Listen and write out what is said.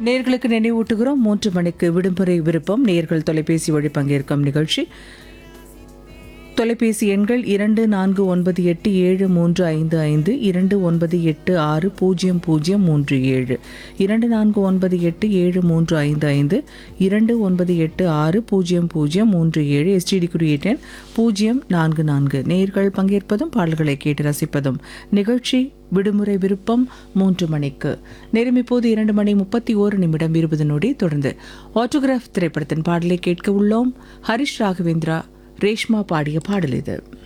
நேர்களுக்கு நினைவூட்டுகிறோம் மூன்று மணிக்கு விடுமுறை விருப்பம் நேர்கள் தொலைபேசி வழி பங்கேற்கும் நிகழ்ச்சி தொலைபேசி எண்கள் இரண்டு நான்கு ஒன்பது எட்டு ஏழு மூன்று ஐந்து ஐந்து இரண்டு ஒன்பது எட்டு ஆறு பூஜ்ஜியம் பூஜ்ஜியம் மூன்று ஏழு இரண்டு நான்கு ஒன்பது எட்டு ஏழு மூன்று ஐந்து ஐந்து இரண்டு ஒன்பது எட்டு ஆறு பூஜ்ஜியம் பூஜ்ஜியம் மூன்று ஏழு எஸ்டிடி குறியீட்டு எண் பூஜ்ஜியம் நான்கு நான்கு நேர்கள் பங்கேற்பதும் பாடல்களை கேட்டு ரசிப்பதும் நிகழ்ச்சி விடுமுறை விருப்பம் மூன்று மணிக்கு நேரம் இப்போது இரண்டு மணி முப்பத்தி ஓரு நிமிடம் இருபது நொடி தொடர்ந்து ஆட்டோகிராஃப் திரைப்படத்தின் பாடலை கேட்க உள்ளோம் ஹரிஷ் ராகவேந்திரா ரேஷ்மா பாடிய பாடல் இது